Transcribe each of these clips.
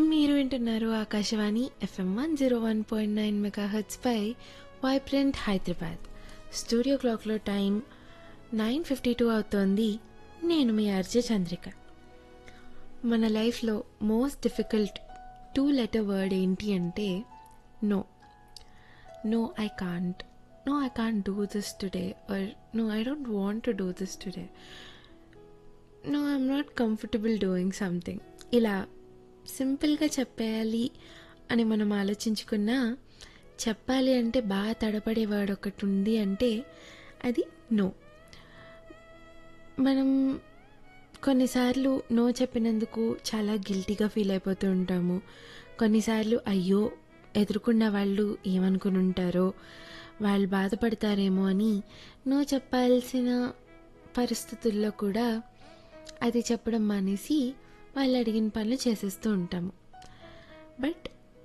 మీరు వింటున్నారు Akashvani FM one zero one point nine mega పై వైబ్రెంట్ హైదరాబాద్ స్టూడియో క్లాక్లో టైం నైన్ ఫిఫ్టీ టూ అవుతోంది నేను మీ ఆర్జే చంద్రిక మన లైఫ్లో most difficult two letter word ఏంటి అంటే no no I can't no I can't do this today or no I don't want to do this today no I'm not comfortable doing something ఇలా సింపుల్గా చెప్పేయాలి అని మనం ఆలోచించుకున్నా చెప్పాలి అంటే బాగా తడపడే వర్డ్ ఒకటి ఉంది అంటే అది నో మనం కొన్నిసార్లు నో చెప్పినందుకు చాలా గిల్టీగా ఫీల్ అయిపోతూ ఉంటాము కొన్నిసార్లు అయ్యో ఎదుర్కొన్న వాళ్ళు ఏమనుకుని ఉంటారో వాళ్ళు బాధపడతారేమో అని నో చెప్పాల్సిన పరిస్థితుల్లో కూడా అది చెప్పడం మానేసి వాళ్ళు అడిగిన పనులు చేసేస్తూ ఉంటాము but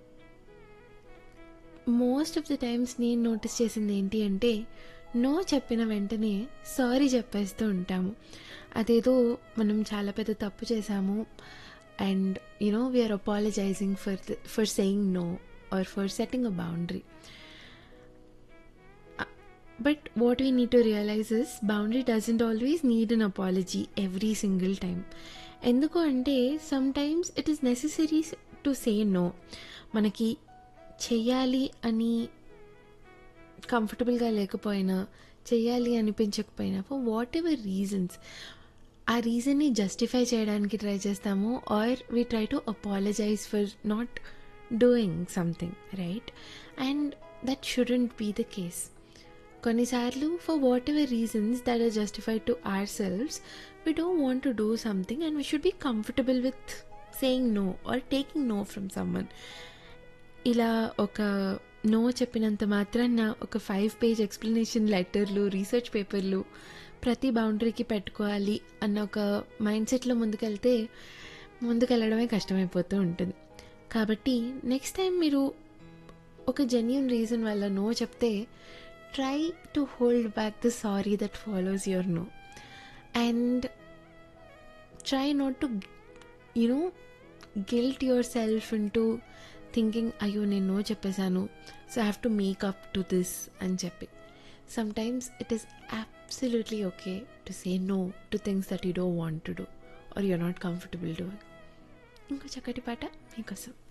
most of the times నేను నోటీస్ చేసింది ఏంటి అంటే నో చెప్పిన వెంటనే సారీ చెప్పేస్తూ ఉంటాము అదేదో మనం చాలా పెద్ద తప్పు చేశాము and you know we're apologising for for saying no or for setting a boundary but what we need to realise is boundary doesn't always need an apology every single time ఎందుకు అంటే sometimes it is necessary to say no మనకి చెయ్యాలి అని కంఫర్టబుల్గా లేకపోయినా చెయ్యాలి అనిపించకపోయినా for whatever reasons ఆ రీజన్ని జస్టిఫై చేయడానికి ట్రై చేస్తాము or we try to apologise for not doing something right and that shouldn't be the case కొన్నిసార్లు for whatever reasons that are justified to ourselves we don't want to do something and we should be comfortable with saying no or taking no from someone ఇలా ఒక నో చెప్పినంత మాత్రాన ఒక five page explanation లెటర్లు research పేపర్లు ప్రతి బౌండరీకి పెట్టుకోవాలి అన్న ఒక మైండ్ సెట్లో ముందుకెళ్తే ముందుకెళ్ళడమే కష్టమైపోతూ ఉంటుంది కాబట్టి నెక్స్ట్ టైం మీరు ఒక జెన్యున్ రీజన్ వల్ల నో చెప్తే try to hold back the sorry that follows your no and try not to you know guilt yourself into thinking అయ్యో నేను నో చెప్పేశాను so have to make up to this అని చెప్పి sometimes it is absolutely okay to say no to things that you don't want to do or you're not comfortable doing ఇంకో చక్కటి పాట మీకోసం